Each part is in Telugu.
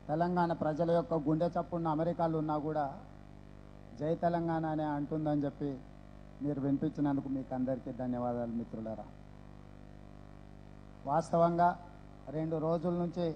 తెలంగాణ ప్రజల యొక్క గుండె చప్పున్న అమెరికాలో ఉన్నా కూడా జై తెలంగాణ అనే అంటుందని చెప్పి మీరు వినిపించినందుకు మీకు అందరికీ ధన్యవాదాలు మిత్రులారా వాస్తవంగా రెండు రోజుల నుంచి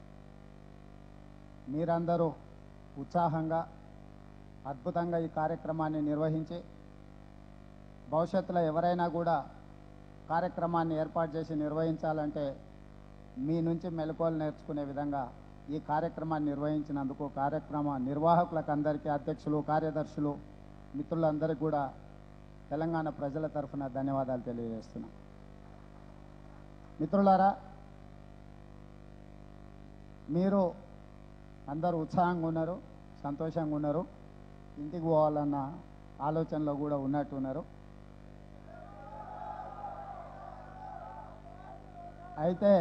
మీరందరూ ఉత్సాహంగా అద్భుతంగా ఈ కార్యక్రమాన్ని నిర్వహించి భవిష్యత్తులో ఎవరైనా కూడా కార్యక్రమాన్ని ఏర్పాటు చేసి నిర్వహించాలంటే మీ నుంచి మెలకువలు నేర్చుకునే విధంగా ఈ కార్యక్రమాన్ని నిర్వహించినందుకు కార్యక్రమ నిర్వాహకులకు అందరికీ అధ్యక్షులు కార్యదర్శులు మిత్రులందరికీ కూడా తెలంగాణ ప్రజల తరఫున ధన్యవాదాలు తెలియజేస్తున్నా మిత్రులారా మీరు అందరూ ఉత్సాహంగా ఉన్నారు సంతోషంగా ఉన్నారు ఇంటికి పోవాలన్న ఆలోచనలో కూడా ఉన్నట్టున్నారు అయితే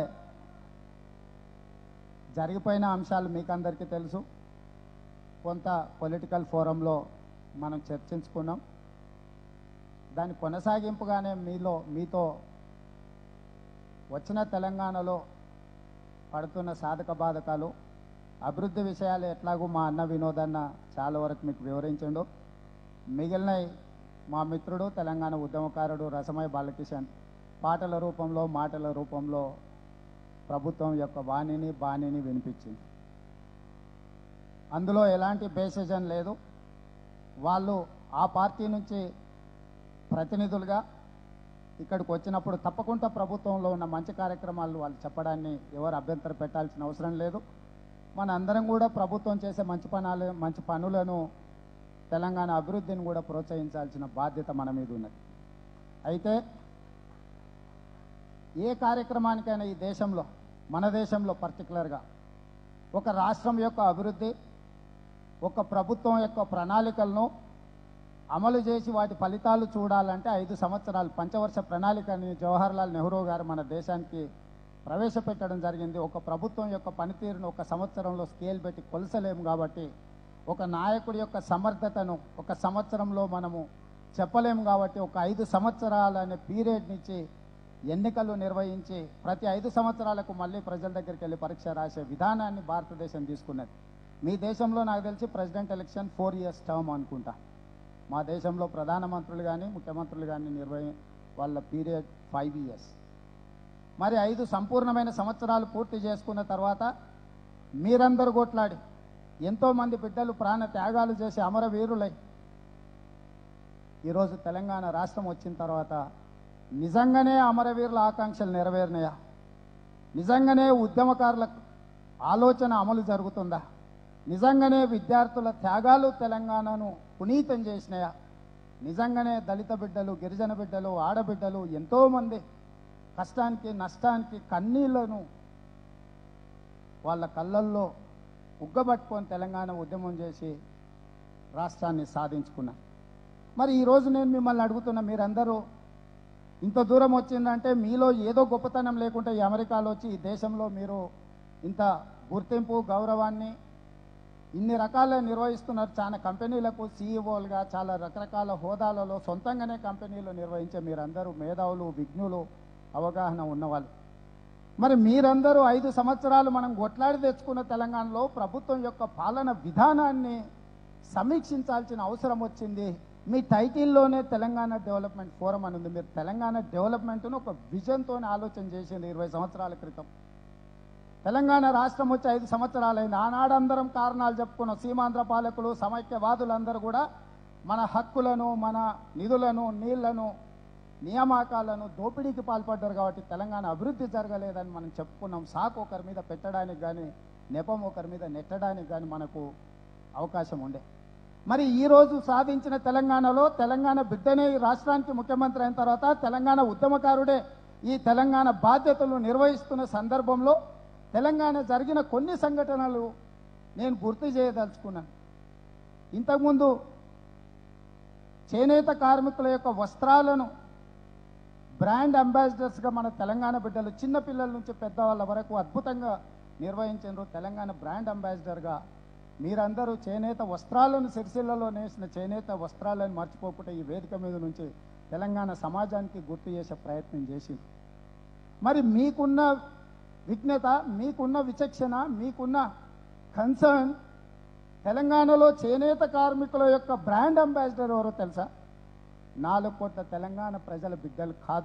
జరిగిపోయిన అంశాలు మీకు అందరికీ తెలుసు కొంత పొలిటికల్ ఫోరంలో మనం చర్చించుకున్నాం దాని కొనసాగింపుగానే మీలో మీతో వచ్చిన తెలంగాణలో పడుతున్న సాధక బాధకాలు అభివృద్ధి విషయాలు ఎట్లాగూ మా అన్న వినోదన్న చాలా వరకు మీకు వివరించిండు మిగిలినవి మా మిత్రుడు తెలంగాణ ఉద్యమకారుడు రసమయ బాలకిషన్ పాటల రూపంలో మాటల రూపంలో ప్రభుత్వం యొక్క వాణిని బాణిని వినిపించింది అందులో ఎలాంటి బేసిజన్ లేదు వాళ్ళు ఆ పార్టీ నుంచి ప్రతినిధులుగా ఇక్కడికి వచ్చినప్పుడు తప్పకుండా ప్రభుత్వంలో ఉన్న మంచి కార్యక్రమాలు వాళ్ళు చెప్పడాన్ని ఎవరు అభ్యంతరం పెట్టాల్సిన అవసరం లేదు మన అందరం కూడా ప్రభుత్వం చేసే మంచి పనాలు మంచి పనులను తెలంగాణ అభివృద్ధిని కూడా ప్రోత్సహించాల్సిన బాధ్యత మన మీద ఉన్నది అయితే ఏ కార్యక్రమానికైనా ఈ దేశంలో మన దేశంలో పర్టికులర్గా ఒక రాష్ట్రం యొక్క అభివృద్ధి ఒక ప్రభుత్వం యొక్క ప్రణాళికలను అమలు చేసి వాటి ఫలితాలు చూడాలంటే ఐదు సంవత్సరాలు పంచవర్ష ప్రణాళికని జవహర్లాల్ నెహ్రూ గారు మన దేశానికి ప్రవేశపెట్టడం జరిగింది ఒక ప్రభుత్వం యొక్క పనితీరును ఒక సంవత్సరంలో స్కేల్ పెట్టి కొలసలేము కాబట్టి ఒక నాయకుడి యొక్క సమర్థతను ఒక సంవత్సరంలో మనము చెప్పలేము కాబట్టి ఒక ఐదు సంవత్సరాలు అనే పీరియడ్నిచ్చి ఎన్నికలు నిర్వహించి ప్రతి ఐదు సంవత్సరాలకు మళ్ళీ ప్రజల దగ్గరికి వెళ్ళి పరీక్ష రాసే విధానాన్ని భారతదేశం తీసుకున్నది మీ దేశంలో నాకు తెలిసి president election four years term అనుకుంటా మా దేశంలో ప్రధానమంత్రులు కానీ ముఖ్యమంత్రులు కానీ నిర్వహి వాళ్ళ పీరియడ్ ఫైవ్ ఇయర్స్ మరి ఐదు సంపూర్ణమైన సంవత్సరాలు పూర్తి చేసుకున్న తర్వాత మీరందరూ కొట్లాడి ఎంతోమంది బిడ్డలు ప్రాణ త్యాగాలు చేసి అమరవీరులై ఈరోజు తెలంగాణ రాష్ట్రం వచ్చిన తర్వాత నిజంగానే అమరవీరుల ఆకాంక్షలు నెరవేరినాయా నిజంగానే ఉద్యమకారుల ఆలోచన అమలు జరుగుతుందా నిజంగానే విద్యార్థుల త్యాగాలు తెలంగాణను పునీతం చేసినాయా నిజంగానే దళిత బిడ్డలు గిరిజన బిడ్డలు ఆడబిడ్డలు ఎంతోమంది కష్టానికి నష్టానికి కన్నీళ్లను వాళ్ళ కళ్ళల్లో ఉగ్గబట్టుకొని తెలంగాణ ఉద్యమం చేసి రాష్ట్రాన్ని సాధించుకున్నా మరి ఈరోజు నేను మిమ్మల్ని అడుగుతున్నా మీరందరూ ఇంత దూరం వచ్చిందంటే మీలో ఏదో గొప్పతనం లేకుంటే ఈ అమెరికాలో వచ్చి ఈ దేశంలో మీరు ఇంత గుర్తింపు గౌరవాన్ని ఇన్ని రకాల నిర్వహిస్తున్నారు చాలా కంపెనీలకు సీఈఓలుగా చాలా రకరకాల హోదాలలో సొంతంగానే కంపెనీలు నిర్వహించే మీరందరూ మేధావులు విజ్ఞులు అవగాహన ఉన్నవాళ్ళు మరి మీరందరూ ఐదు సంవత్సరాలు మనం కొట్లాడి తెచ్చుకున్న తెలంగాణలో ప్రభుత్వం యొక్క పాలన విధానాన్ని సమీక్షించాల్సిన అవసరం వచ్చింది మీ టైటిల్లోనే తెలంగాణ డెవలప్మెంట్ ఫోరం అని ఉంది మీరు తెలంగాణ డెవలప్మెంట్ను ఒక విజన్తో ఆలోచన చేసింది ఇరవై సంవత్సరాల క్రితం తెలంగాణ రాష్ట్రం వచ్చి ఐదు సంవత్సరాలైంది ఆనాడు అందరం కారణాలు చెప్పుకున్న సీమాంధ్ర పాలకులు సమైక్యవాదులందరూ కూడా మన హక్కులను మన నిధులను నీళ్లను నియామకాలను దోపిడీకి పాల్పడ్డారు కాబట్టి తెలంగాణ అభివృద్ధి జరగలేదని మనం చెప్పుకున్నాం సాకు ఒకరి మీద పెట్టడానికి కానీ నెపం ఒకరి మీద నెట్టడానికి కానీ మనకు అవకాశం ఉండే మరి ఈ రోజు సాధించిన తెలంగాణలో తెలంగాణ బిడ్డనే ఈ రాష్ట్రానికి ముఖ్యమంత్రి అయిన తర్వాత తెలంగాణ ఉద్యమకారుడే ఈ తెలంగాణ బాధ్యతలు నిర్వహిస్తున్న సందర్భంలో తెలంగాణ జరిగిన కొన్ని సంఘటనలు నేను గుర్తు చేయదలుచుకున్నాను ఇంతకుముందు చేనేత కార్మికుల యొక్క వస్త్రాలను బ్రాండ్ అంబాసిడర్స్గా మన తెలంగాణ బిడ్డలు చిన్న పిల్లల నుంచి పెద్దవాళ్ళ వరకు అద్భుతంగా నిర్వహించారు తెలంగాణ బ్రాండ్ అంబాసిడర్గా మీరందరూ చేనేత వస్త్రాలను సిరిసిల్లలో నేసిన చేనేత వస్త్రాలను మర్చిపోకుండా ఈ వేదిక మీద నుంచి తెలంగాణ సమాజానికి గుర్తు చేసే ప్రయత్నం చేసింది మరి మీకున్న విజ్ఞత మీకున్న విచక్షణ మీకున్న కన్సర్న్ తెలంగాణలో చేనేత కార్మికుల యొక్క బ్రాండ్ అంబాసిడర్ ఎవరో తెలుసా నాలుగు కోట్ల తెలంగాణ ప్రజల బిడ్డలు కాదు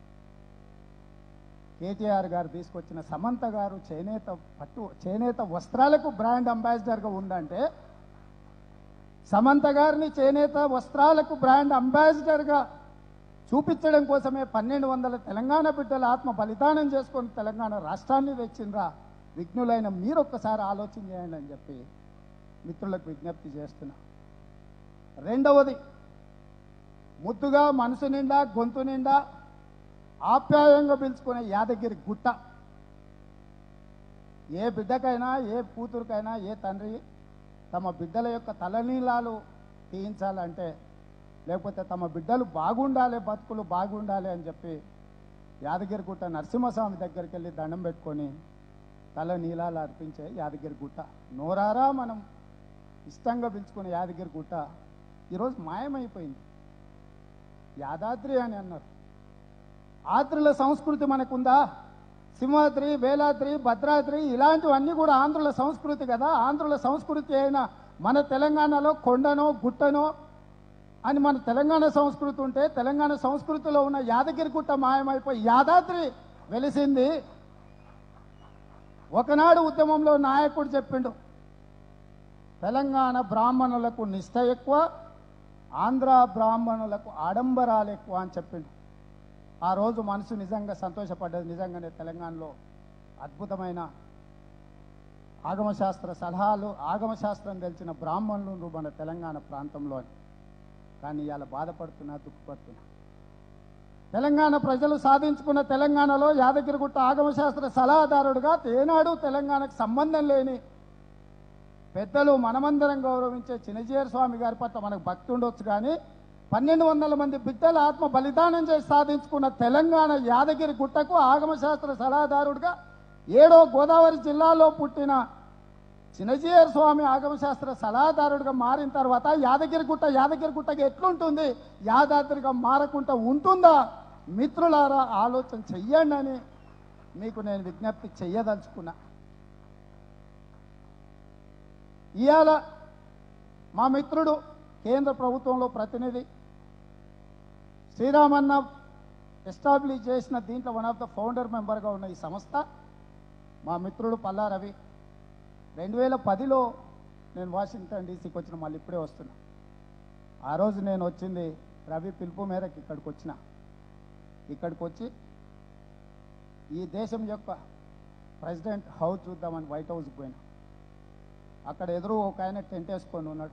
కేటీఆర్ గారు తీసుకొచ్చిన సమంత గారు చేనేత పట్టు చేనేత వస్త్రాలకు బ్రాండ్ అంబాసిడర్గా ఉందంటే సమంత గారిని చేనేత వస్త్రాలకు బ్రాండ్ అంబాసిడర్గా చూపించడం కోసమే పన్నెండు వందల తెలంగాణ బిడ్డలు ఆత్మ బలిదానం చేసుకొని తెలంగాణ రాష్ట్రాన్ని తెచ్చిండ్రా విఘ్నులైన మీరు ఒక్కసారి ఆలోచన చేయండి అని చెప్పి మిత్రులకు విజ్ఞప్తి చేస్తున్నా రెండవది ముద్దుగా మనసు నిండా గొంతు నిండా ఆప్యాయంగా పిలుచుకునే యాదగిరి గుట్ట ఏ బిడ్డకైనా ఏ కూతురికైనా ఏ తండ్రి తమ బిడ్డల యొక్క తలనీలాలు తీయించాలంటే లేకపోతే తమ బిడ్డలు బాగుండాలి బతుకులు బాగుండాలి అని చెప్పి యాదగిరి గుట్ట నరసింహస్వామి దగ్గరికి వెళ్ళి దండం పెట్టుకొని తల నీలాలు అర్పించే యాదగిరి గుట్ట నోరారా మనం ఇష్టంగా పిలుచుకునే యాదగిరి గుట్ట ఈరోజు మాయమైపోయింది యాదాద్రి అని అన్నారు ఆంధ్రుల సంస్కృతి మనకుందా సింహాద్రి వేలాద్రి భద్రాద్రి ఇలాంటివన్నీ కూడా ఆంధ్రుల సంస్కృతి కదా ఆంధ్రుల సంస్కృతి అయిన మన తెలంగాణలో కొండనో గుట్టనో అని మన తెలంగాణ సంస్కృతి ఉంటే తెలంగాణ సంస్కృతిలో ఉన్న యాదగిరి గుట్ట మాయమైపోయి యాదాద్రి వెలిసింది ఒకనాడు ఉద్యమంలో నాయకుడు చెప్పిండు తెలంగాణ బ్రాహ్మణులకు నిష్ఠ ఎక్కువ ఆంధ్ర బ్రాహ్మణులకు ఆడంబరాలు ఎక్కువ అని చెప్పిండు ఆ రోజు మనసు నిజంగా సంతోషపడ్డది నిజంగానే తెలంగాణలో అద్భుతమైన ఆగమశాస్త్ర సలహాలు ఆగమశాస్త్రం తెలిసిన బ్రాహ్మణులు మన తెలంగాణ ప్రాంతంలో కానీ ఇవాళ బాధపడుతున్నా దుఃఖపడుతున్నా తెలంగాణ ప్రజలు సాధించుకున్న తెలంగాణలో యాదగిరిగుట్ట ఆగమశాస్త్ర సలహాదారుడుగా ఏనాడు తెలంగాణకు సంబంధం లేని పెద్దలు మనమందరం గౌరవించే చిన్నజీయర్ స్వామి గారి పట్ల మనకు భక్తి ఉండొచ్చు కానీ పన్నెండు వందల మంది బిడ్డల ఆత్మ బలిదానం చేసి సాధించుకున్న తెలంగాణ యాదగిరి గుట్టకు ఆగమశాస్త్ర సలహాదారుడిగా ఏడో గోదావరి జిల్లాలో పుట్టిన చిన్నజీయర్ స్వామి ఆగమశాస్త్ర సలహాదారుడిగా మారిన తర్వాత యాదగిరి గుట్ట యాదగిరి గుట్టకి ఎట్లుంటుంది యాదాద్రిగా మారకుండా ఉంటుందా మిత్రులారా ఆలోచన చెయ్యండి అని మీకు నేను విజ్ఞప్తి చెయ్యదలుచుకున్నా ఇవాళ మా మిత్రుడు కేంద్ర ప్రభుత్వంలో ప్రతినిధి శ్రీరామన్న ఎస్టాబ్లిష్ చేసిన దీంట్లో వన్ ఆఫ్ ద ఫౌండర్ మెంబర్గా ఉన్న ఈ సంస్థ మా మిత్రుడు పల్లా రవి రెండు వేల పదిలో నేను వాషింగ్టన్ డీసీకి వచ్చిన మళ్ళీ ఇప్పుడే వస్తున్నా ఆ రోజు నేను వచ్చింది రవి పిలుపు మేరకు ఇక్కడికి వచ్చిన ఇక్కడికి వచ్చి ఈ దేశం యొక్క ప్రెసిడెంట్ హౌస్ చూద్దామని వైట్ హౌస్కి పోయినా అక్కడ ఎదురు ఒక ఆయన టెంట్ వేసుకొని ఉన్నాడు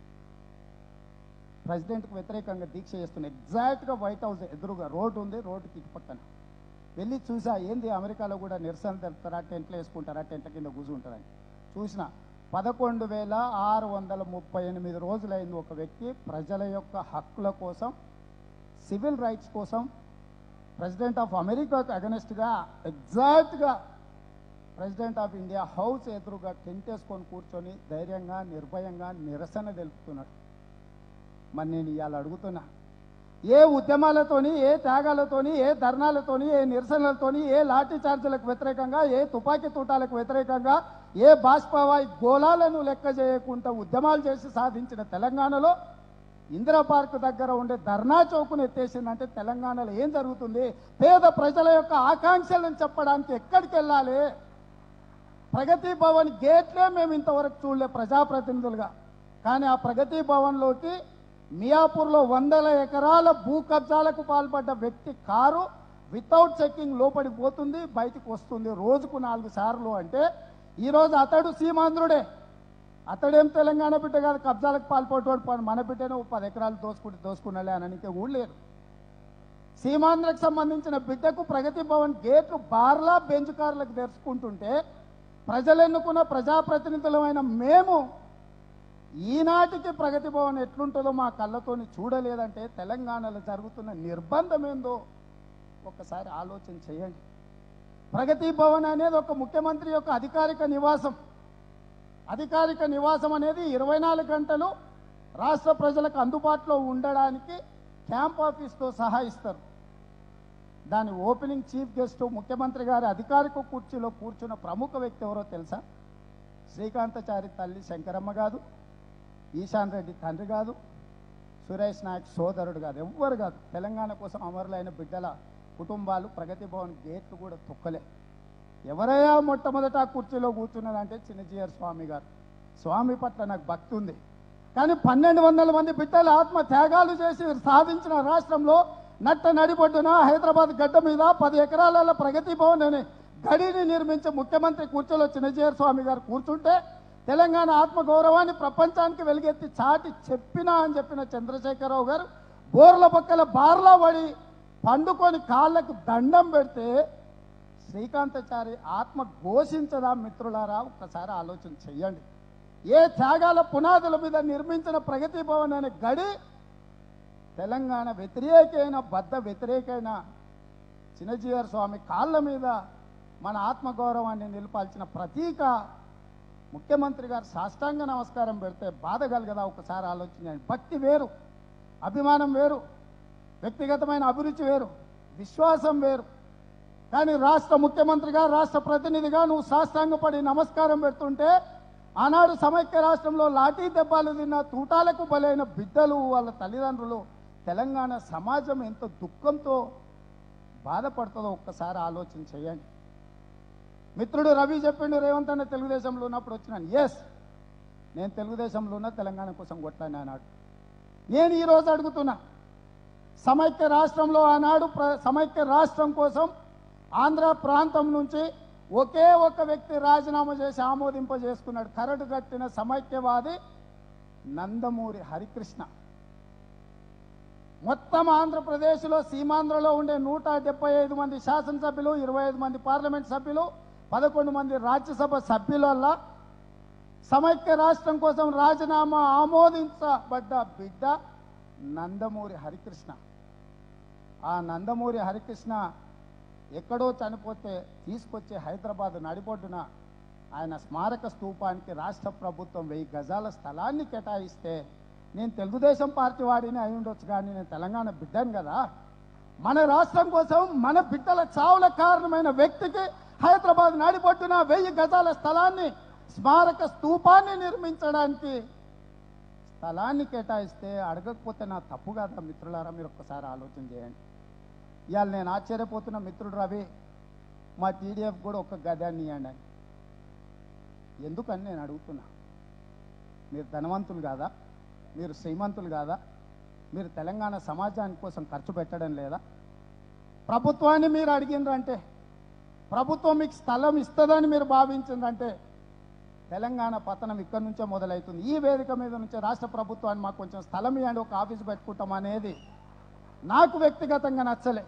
ప్రెసిడెంట్కి వ్యతిరేకంగా దీక్ష చేస్తున్న ఎగ్జాక్ట్గా వైట్ హౌస్ ఎదురుగా రోడ్డు ఉంది రోడ్డుకి ఇటు పక్కన వెళ్ళి చూసా ఏంది అమెరికాలో కూడా నిరసన తెలుపుతారా టెంట్లు వేసుకుంటారా టెంట్ల కింద కూర్చుంటారని చూసిన పదకొండు వేల ఆరు వందల ముప్పై ఎనిమిది రోజులైంది ఒక వ్యక్తి ప్రజల యొక్క హక్కుల కోసం సివిల్ రైట్స్ కోసం ప్రెసిడెంట్ ఆఫ్ అమెరికాకు అగనెస్ట్గా ఎగ్జాక్ట్గా ప్రెసిడెంట్ ఆఫ్ ఇండియా హౌస్ ఎదురుగా టెంట్ వేసుకొని కూర్చొని ధైర్యంగా నిర్భయంగా నిరసన తెలుపుతున్నాడు మరి నేను ఇవాళ అడుగుతున్నా ఏ ఉద్యమాలతోని ఏ త్యాగాలతోని ఏ ధర్నాలతోని ఏ నిరసనలతోని ఏ లాఠీ చార్జీలకు వ్యతిరేకంగా ఏ తుపాకీ తూటాలకు వ్యతిరేకంగా ఏ బాష్పవాయు గోళాలను లెక్క చేయకుండా ఉద్యమాలు చేసి సాధించిన తెలంగాణలో ఇందిరా పార్క్ దగ్గర ఉండే ధర్నా చౌకును ఎత్తేసిందంటే తెలంగాణలో ఏం జరుగుతుంది పేద ప్రజల యొక్క ఆకాంక్షలను చెప్పడానికి ఎక్కడికి వెళ్ళాలి ప్రగతి భవన్ గేట్లే మేము ఇంతవరకు చూడలే ప్రజాప్రతినిధులుగా కానీ ఆ ప్రగతి భవన్లోకి మియాపూర్లో వందల ఎకరాల భూ కబ్జాలకు పాల్పడ్డ వ్యక్తి కారు వితౌట్ చెక్కింగ్ లోపలికి పోతుంది బయటికి వస్తుంది రోజుకు నాలుగు సార్లు అంటే ఈరోజు అతడు సీమాంధ్రుడే అతడేం తెలంగాణ బిడ్డ కాదు కబ్జాలకు పాల్పడ్డాడు ప- మన బిడ్డనే ఓ పది ఎకరాలు దోసుకుంటే దోసుకున్నాలే అని ఇంకా ఊళ్ళేరు సీమాంధ్రకు సంబంధించిన బిడ్డకు ప్రగతి భవన్ గేట్లు బార్లా బెంచ్ కార్లకు తెరుచుకుంటుంటే ప్రజలు ఎన్నుకున్న ప్రజాప్రతినిధులమైన మేము ఈనాటికి ప్రగతి భవన్ ఎట్లుంటుందో మా కళ్ళతోని చూడలేదంటే తెలంగాణలో జరుగుతున్న నిర్బంధం ఏందో ఒక్కసారి ఆలోచన చేయండి ప్రగతి భవన్ అనేది ఒక ముఖ్యమంత్రి యొక్క అధికారిక నివాసం అధికారిక నివాసం అనేది ఇరవై నాలుగు గంటలు రాష్ట్ర ప్రజలకు అందుబాటులో ఉండడానికి క్యాంప్ ఆఫీస్తో సహా ఇస్తారు దాని ఓపెనింగ్ చీఫ్ గెస్ట్ ముఖ్యమంత్రి గారి అధికారిక కుర్చీలో కూర్చున్న ప్రముఖ వ్యక్తి ఎవరో తెలుసా శ్రీకాంతచారి తల్లి శంకరమ్మ కాదు ఈశాన్ రెడ్డి తండ్రి కాదు సురేష్ నాయక్ సోదరుడు కాదు ఎవ్వరు కాదు తెలంగాణ కోసం అమరులైన బిడ్డల కుటుంబాలు ప్రగతి భవన్ గేట్లు కూడా తొక్కలే ఎవరయ్యా మొట్టమొదట ఆ కుర్చీలో కూర్చున్నదంటే చిన్నజీయర్ స్వామి గారు స్వామి పట్ల నాకు భక్తి ఉంది కానీ పన్నెండు వందల మంది బిడ్డలు ఆత్మ త్యాగాలు చేసి సాధించిన రాష్ట్రంలో నట్ట నడిబొడ్డున హైదరాబాద్ గడ్డ మీద పది ఎకరాల ప్రగతి భవన్ అనే గడిని నిర్మించి ముఖ్యమంత్రి కూర్చోలో చిన్నజీయర్ స్వామి గారు కూర్చుంటే తెలంగాణ ఆత్మ గౌరవాన్ని ప్రపంచానికి వెలుగెత్తి చాటి చెప్పినా అని చెప్పిన చంద్రశేఖరరావు గారు బోర్ల పక్కల బార్లా పడి పండుకొని కాళ్ళకు దండం పెడితే శ్రీకాంతచారి ఆత్మ ఘోషించదా మిత్రులారా ఒక్కసారి ఆలోచన చెయ్యండి ఏ త్యాగాల పునాదుల మీద నిర్మించిన ప్రగతి భవన్ అనే గడి తెలంగాణ వ్యతిరేకైన బద్ద వ్యతిరేకైన చిన్నజీవర్ స్వామి కాళ్ళ మీద మన ఆత్మగౌరవాన్ని నిలపాల్సిన ప్రతీక ముఖ్యమంత్రి గారు సాష్టాంగ నమస్కారం పెడితే బాధ కలగదా ఒకసారి ఆలోచించండి భక్తి వేరు అభిమానం వేరు వ్యక్తిగతమైన అభిరుచి వేరు విశ్వాసం వేరు కానీ రాష్ట్ర ముఖ్యమంత్రిగా రాష్ట్ర ప్రతినిధిగా నువ్వు సాష్టాంగపడి నమస్కారం పెడుతుంటే ఆనాడు సమైక్య రాష్ట్రంలో లాఠీ దెబ్బలు తిన్న తూటాలకు బలైన బిడ్డలు వాళ్ళ తల్లిదండ్రులు తెలంగాణ సమాజం ఎంత దుఃఖంతో బాధపడుతుందో ఒక్కసారి ఆలోచన చేయండి మిత్రుడు రవి చెప్పిండు రేవంత్ అన్న తెలుగుదేశంలో ఉన్నప్పుడు వచ్చినాను ఎస్ నేను తెలుగుదేశంలో ఉన్న తెలంగాణ కోసం కొట్లాను ఆనాడు నేను ఈరోజు అడుగుతున్నా సమైక్య రాష్ట్రంలో ఆనాడు ప్ర- సమైక్య రాష్ట్రం కోసం ఆంధ్ర ప్రాంతం నుంచి ఒకే ఒక వ్యక్తి రాజీనామా చేసి ఆమోదింపజేసుకున్నాడు కరడు కట్టిన సమైక్యవాది నందమూరి హరికృష్ణ మొత్తం ఆంధ్రప్రదేశ్లో సీమాంధ్రలో ఉండే నూట డెబ్బై ఐదు మంది శాసనసభ్యులు ఇరవై ఐదు మంది పార్లమెంట్ సభ్యులు పదకొండు మంది రాజ్యసభ సభ్యులల్లా సమైక్య రాష్ట్రం కోసం రాజీనామా ఆమోదించబడ్డ బిడ్డ నందమూరి హరికృష్ణ ఆ నందమూరి హరికృష్ణ ఎక్కడో చనిపోతే తీసుకొచ్చి హైదరాబాద్ నడిబొడ్డున ఆయన స్మారక స్తూపానికి రాష్ట్ర ప్రభుత్వం వెయ్యి గజాల స్థలాన్ని కేటాయిస్తే నేను తెలుగుదేశం పార్టీ వాడిని అయి ఉండొచ్చు కానీ నేను తెలంగాణ బిడ్డను కదా మన రాష్ట్రం కోసం మన బిడ్డల చావుల కారణమైన వ్యక్తికి హైదరాబాద్ నడిబొడ్డున వెయ్యి గజాల స్థలాన్ని స్మారక స్తూపాన్ని నిర్మించడానికి స్థలాన్ని కేటాయిస్తే అడగకపోతే నా తప్పు కదా మిత్రులారా మీరు ఒక్కసారి ఆలోచన చేయండి ఇవాళ నేను ఆశ్చర్యపోతున్న మిత్రుడు రవి మా టీడీఎఫ్ కూడా ఒక గదాన్ని ఇవ్వండి అని ఎందుకని నేను అడుగుతున్నా మీరు ధనవంతులు కాదా మీరు శ్రీమంతులు కాదా మీరు తెలంగాణ సమాజానికి కోసం ఖర్చు పెట్టడం లేదా ప్రభుత్వాన్ని మీరు అడిగిండ్రంటే ప్రభుత్వం మీకు స్థలం ఇస్తుందని మీరు భావించిందంటే తెలంగాణ పతనం ఇక్కడ నుంచే మొదలవుతుంది ఈ వేదిక మీద నుంచే రాష్ట్ర ప్రభుత్వాన్ని మాకు కొంచెం స్థలం ఇవ్వండి ఒక ఆఫీస్ పెట్టుకుంటాం అనేది నాకు వ్యక్తిగతంగా నచ్చలే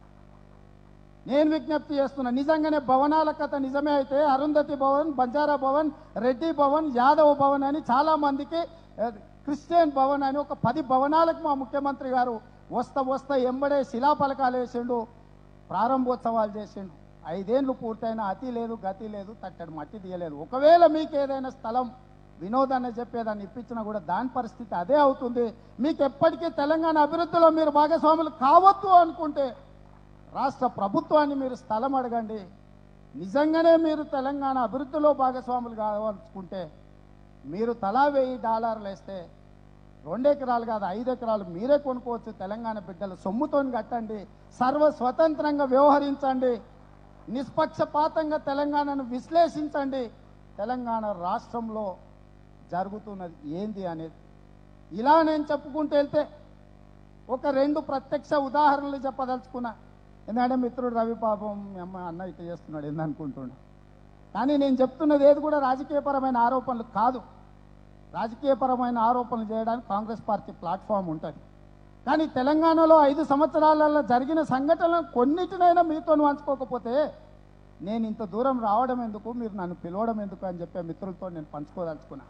నేను విజ్ఞప్తి చేస్తున్నా నిజంగానే భవనాల కథ నిజమే అయితే అరుంధతి భవన్ బంజారా భవన్ రెడ్డి భవన్ యాదవ్ భవన్ అని చాలా మందికి ఏ, క్రిస్టియన్ భవన్ అని ఒక పది భవనాలకు మా ముఖ్యమంత్రి గారు వస్తా వస్తా ఎంబడే శిలాఫలకాలు వేసిండు ప్రారంభోత్సవాలు చేసిండు ఐదేళ్లు పూర్తయిన అతి లేదు గతి లేదు తట్టడి మట్టి తీయలేదు ఒకవేళ మీకు ఏదైనా స్థలం వినోదాన్ని చెప్పేదాన్ని ఇప్పించినా కూడా దాని పరిస్థితి అదే అవుతుంది మీకు ఎప్పటికీ తెలంగాణ అభివృద్ధిలో మీరు భాగస్వాములు కావద్దు అనుకుంటే రాష్ట్ర ప్రభుత్వాన్ని మీరు స్థలం అడగండి నిజంగానే మీరు తెలంగాణ అభివృద్ధిలో భాగస్వాములు కావాలనుకుంటే మీరు తలా వెయ్యి డాలర్లు వేస్తే రెండు ఎకరాలు కాదు ఐదు ఎకరాలు మీరే కొనుక్కోవచ్చు తెలంగాణ బిడ్డలు సొమ్ముతోని కట్టండి సర్వ స్వతంత్రంగా వ్యవహరించండి నిష్పక్షపాతంగా తెలంగాణను విశ్లేషించండి తెలంగాణ రాష్ట్రంలో జరుగుతున్నది ఏంది అనేది ఇలా నేను చెప్పుకుంటూ వెళ్తే ఒక రెండు ప్రత్యక్ష ఉదాహరణలు చెప్పదలుచుకున్నా ఎందుకంటే మిత్రుడు రవి పాపం మీ అమ్మ అన్న ఇట్లా చేస్తున్నాడు ఏందనుకుంటున్నా కానీ నేను చెప్తున్నది ఏది కూడా రాజకీయపరమైన ఆరోపణలు కాదు రాజకీయపరమైన ఆరోపణలు చేయడానికి కాంగ్రెస్ పార్టీ ప్లాట్ఫామ్ ఉంటుంది కానీ తెలంగాణలో ఐదు సంవత్సరాలలో జరిగిన సంఘటనలను కొన్నిటినైనా మీతో పంచుకోకపోతే నేను ఇంత దూరం రావడం ఎందుకు మీరు నన్ను పిలవడం ఎందుకు అని చెప్పే మిత్రులతో నేను పంచుకోదలుచుకున్నా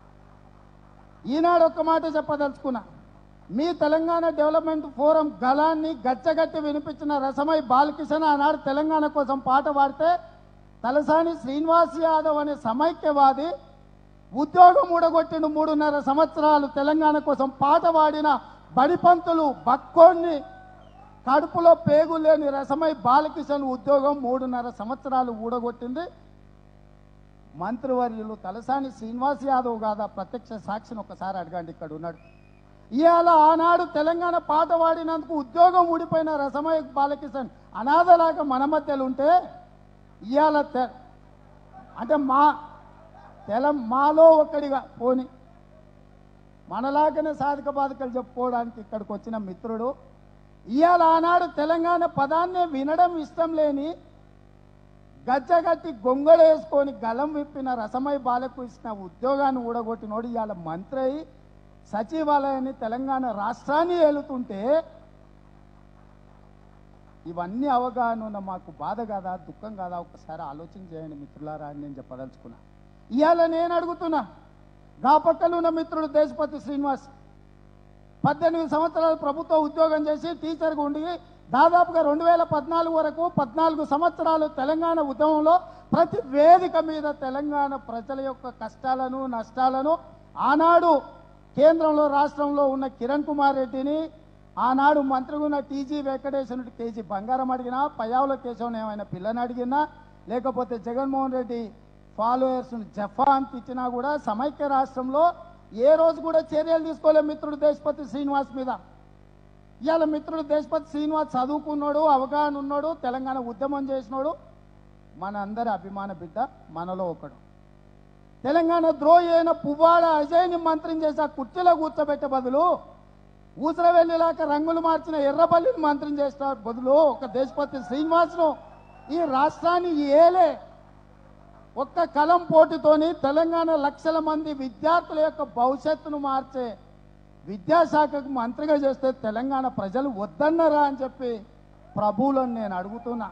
ఈనాడు ఒక్క మాట చెప్పదలుచుకున్నా మీ తెలంగాణ డెవలప్మెంట్ ఫోరం గలాన్ని గచ్చగట్టి వినిపించిన రసమై బాలకిషన్ ఆనాడు తెలంగాణ కోసం పాట పాడితే తలసాని శ్రీనివాస్ యాదవ్ అనే సమైక్యవాది ఉద్యోగం ఊడగొట్టిన మూడున్నర సంవత్సరాలు తెలంగాణ కోసం పాట పాడిన బడిపంతులు బక్కోన్ని కడుపులో పేగు లేని రసమై బాలకిషన్ ఉద్యోగం మూడున్నర సంవత్సరాలు ఊడగొట్టింది మంత్రివర్యులు తలసాని శ్రీనివాస్ యాదవ్ కాదా ప్రత్యక్ష సాక్షిని ఒకసారి అడగండి ఇక్కడ ఉన్నాడు ఇవాళ ఆనాడు తెలంగాణ పాట పాడినందుకు ఉద్యోగం ఊడిపోయిన రసమయ బాలకిషన్ అనాథలాగా మన మధ్యలో ఉంటే ఇవాళ తె- అంటే మా తెల మాలో ఒక్కడిగా పోని మనలాగానే సాధక బాధకలు చెప్పుకోవడానికి ఇక్కడికి వచ్చిన మిత్రుడు ఇవాళ ఆనాడు తెలంగాణ పదాన్నే వినడం ఇష్టం లేని గజ్జగట్టి గొంగళేసుకొని గలం విప్పిన రసమై బాలకు ఇచ్చిన ఉద్యోగాన్ని ఊడగొట్టినోడు ఇవాళ మంత్రి అయి సచివాలయాన్ని తెలంగాణ రాష్ట్రాన్ని ఏలుతుంటే ఇవన్నీ అవగాహన ఉన్న మాకు బాధ కాదా దుఃఖం కాదా ఒకసారి ఆలోచన చేయండి మిత్రులారా అని నేను చెప్పదలుచుకున్నా ఇవాళ నేను అడుగుతున్నా గా పక్కన ఉన్న మిత్రుడు దేశపతి శ్రీనివాస్ పద్దెనిమిది సంవత్సరాలు ప్రభుత్వ ఉద్యోగం చేసి టీచర్గా ఉండి దాదాపుగా రెండు వేల పద్నాలుగు వరకు పద్నాలుగు సంవత్సరాలు తెలంగాణ ఉద్యమంలో ప్రతి వేదిక మీద తెలంగాణ ప్రజల యొక్క కష్టాలను నష్టాలను ఆనాడు కేంద్రంలో రాష్ట్రంలో ఉన్న కిరణ్ కుమార్ రెడ్డిని ఆనాడు మంత్రిగా ఉన్న టీజీ వెంకటేశ్వరుడు కేజీ బంగారం అడిగినా పయ్యావుల కేశవన్ ఏమైనా పిల్లని అడిగినా లేకపోతే జగన్మోహన్ రెడ్డి ఫాలోయర్స్ జఫాన్ తిట్టినా కూడా సమైక్య రాష్ట్రంలో ఏ రోజు కూడా చర్యలు తీసుకోలే మిత్రుడు దేశపతి శ్రీనివాస్ మీద ఇవాళ మిత్రుడు దేశపతి శ్రీనివాస్ చదువుకున్నాడు అవగాహన ఉన్నాడు తెలంగాణ ఉద్యమం చేసినాడు మన అందరి అభిమాన బిడ్డ మనలో ఒకడు తెలంగాణ ద్రోహి అయిన పువ్వాడ అజయ్ని మంత్రిని చేసి ఆ కుర్చీలో కూర్చోబెట్టే బదులు ఊసరవెల్లిలాక రంగులు మార్చిన ఎర్రబల్లిని మంత్రిని చేసిన బదులు ఒక దేశపతి శ్రీనివాస్ను ఈ రాష్ట్రాన్ని ఏలే ఒక్క కలం పోటీతోని తెలంగాణ లక్షల మంది విద్యార్థుల యొక్క భవిష్యత్తును మార్చే విద్యాశాఖకు మంత్రిగా చేస్తే తెలంగాణ ప్రజలు వద్దన్నరా అని చెప్పి ప్రభువులను నేను అడుగుతున్నా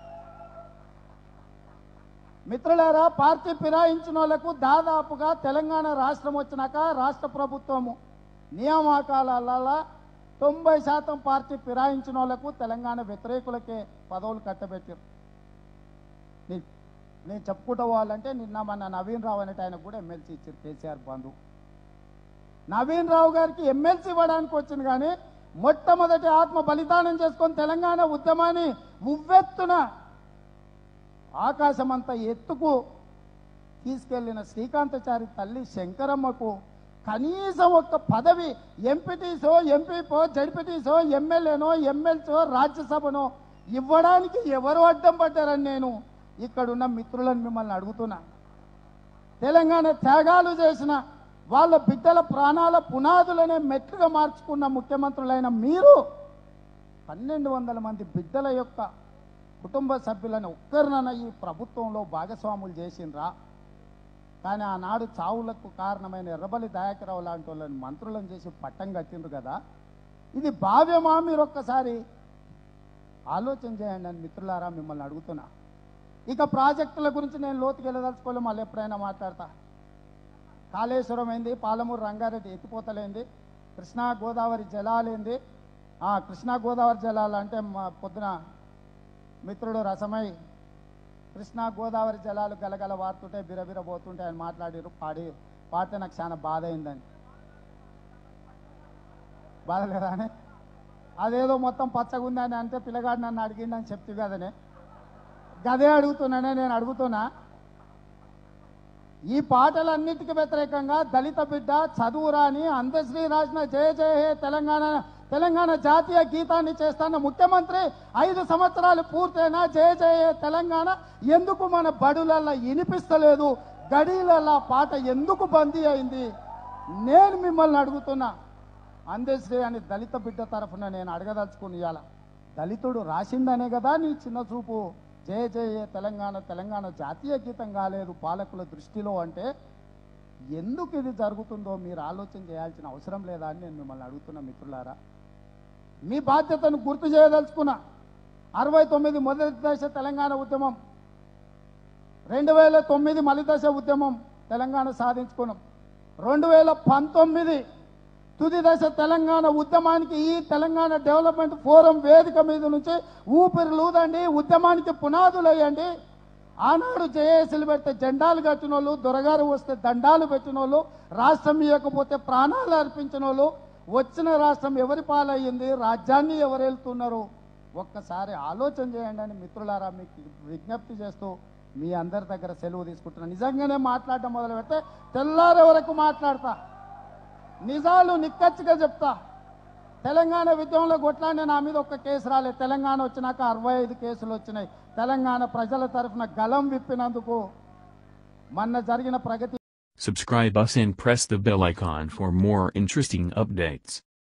మిత్రులారా పార్టీ ఫిరాయించిన వాళ్లకు దాదాపుగా తెలంగాణ రాష్ట్రం వచ్చినాక రాష్ట్ర ప్రభుత్వము నియామకాల తొంభై శాతం పార్టీ ఫిరాయించిన వాళ్లకు తెలంగాణ వ్యతిరేకులకే పదవులు కట్టబెట్టారు నీ- నేను చెప్పుకుంటూ పోవాలంటే నిన్న మన నవీన్ రావు అనేట ఆయనకు కూడా ఎమ్మెల్సీ ఇచ్చారు కేసీఆర్ బంధు నవీన్ రావు గారికి ఎమ్మెల్సీ ఇవ్వడానికి వచ్చింది కానీ మొట్టమొదటి ఆత్మ బలిదానం చేసుకొని తెలంగాణ ఉద్యమాన్ని ఉవ్వెత్తున ఆకాశమంత ఎత్తుకు తీసుకెళ్లిన శ్రీకాంతచారి తల్లి శంకరమ్మకు కనీసం ఒక్క పదవి ఎంపీటీసో ఎంపీపో జడ్పీటీసో ఎమ్మెల్యేనో ఎమ్మెల్సో రాజ్యసభనో ఇవ్వడానికి ఎవరు అడ్డం పడ్డారని నేను ఇక్కడున్న మిత్రులను మిమ్మల్ని అడుగుతున్నా తెలంగాణ త్యాగాలు చేసిన వాళ్ళ బిడ్డల ప్రాణాల పునాదులనే మెట్లుగా మార్చుకున్న ముఖ్యమంత్రులైన మీరు పన్నెండు వందల మంది బిడ్డల యొక్క కుటుంబ సభ్యులను ఒక్కరినైనా ఈ ప్రభుత్వంలో భాగస్వాములు చేసిండ్రా కానీ ఆనాడు చావులకు కారణమైన ఎర్రబలి దయాకరావు లాంటి వాళ్ళని మంత్రులను చేసి పట్టం కట్టిండ్రు కదా ఇది భావ్యమా మీరు ఒక్కసారి ఆలోచన చేయండి అని మిత్రులారా మిమ్మల్ని అడుగుతున్నా ఇక ప్రాజెక్టుల గురించి నేను లోతుకి వెళ్ళదలుచుకోలే మళ్ళీ ఎప్పుడైనా మాట్లాడతా కాళేశ్వరం ఏంది పాలమూరు రంగారెడ్డి ఎత్తిపోతలేంది కృష్ణా గోదావరి జలాలేంది ఆ కృష్ణా గోదావరి జలాలు అంటే మా పొద్దున మిత్రుడు రసమై కృష్ణా గోదావరి జలాలు గలగల వారుతుంటే బిరబిర పోతుంటే ఆయన మాట్లాడిరు పాడి పాడితే నాకు చాలా బాధ అయిందని బాధ లేదా అని అదేదో మొత్తం పచ్చగా ఉందని అంటే పిల్లగాడు నన్ను అడిగిండని చెప్తూ కదనే గదే అడుగుతున్నానే నేను అడుగుతున్నా ఈ పాటలన్నిటికీ వ్యతిరేకంగా దళిత బిడ్డ చదువు రాని అందశ్రీ రాసిన జయ జయ హే తెలంగాణ తెలంగాణ జాతీయ గీతాన్ని చేస్తున్న ముఖ్యమంత్రి ఐదు సంవత్సరాలు పూర్తయినా జయ జయ హే తెలంగాణ ఎందుకు మన బడులల్లా వినిపిస్తలేదు గడీలల్లా పాట ఎందుకు బందీ అయింది నేను మిమ్మల్ని అడుగుతున్నా అందశ్రీ అని దళిత బిడ్డ తరఫున నేను అడగదలుచుకుని ఇవాళ దళితుడు రాసిందనే కదా నీ చిన్న చూపు జయ జయ తెలంగాణ తెలంగాణ జాతీయ గీతం కాలేదు పాలకుల దృష్టిలో అంటే ఎందుకు ఇది జరుగుతుందో మీరు ఆలోచన చేయాల్సిన అవసరం లేదా అని నేను మిమ్మల్ని అడుగుతున్నా మిత్రులారా మీ బాధ్యతను గుర్తు చేయదలుచుకున్నా అరవై తొమ్మిది మొదటి దశ తెలంగాణ ఉద్యమం రెండు వేల తొమ్మిది మలి దశ ఉద్యమం తెలంగాణ సాధించుకున్నాం రెండు వేల పంతొమ్మిది తుది దశ తెలంగాణ ఉద్యమానికి ఈ తెలంగాణ డెవలప్మెంట్ ఫోరం వేదిక మీద నుంచి ఊపిరి లూదండి ఉద్యమానికి పునాదులు వేయండి ఆనాడు జేఏసీలు పెడితే జెండాలు కట్టిన వాళ్ళు దొరగారు వస్తే దండాలు పెట్టిన వాళ్ళు రాష్ట్రం ఇవ్వకపోతే ప్రాణాలు అర్పించిన వాళ్ళు వచ్చిన రాష్ట్రం ఎవరి పాలయ్యింది రాజ్యాన్ని ఎవరు వెళ్తున్నారు ఒక్కసారి ఆలోచన చేయండి అని మిత్రులారా మీకు విజ్ఞప్తి చేస్తూ మీ అందరి దగ్గర సెలవు తీసుకుంటున్నా నిజంగానే మాట్లాడడం మొదలు పెడితే తెల్లారే వరకు మాట్లాడతా నిజాలు నిక్కచ్చిగా చెప్తా తెలంగాణ విద్యలో కొట్లాడిన నా మీద ఒక్క కేసు రాలేదు తెలంగాణ వచ్చినాక అరవై ఐదు కేసులు వచ్చినాయి తెలంగాణ ప్రజల తరఫున గలం విప్పినందుకు మొన్న జరిగిన ప్రగతి Subscribe us and press the bell icon for more interesting updates.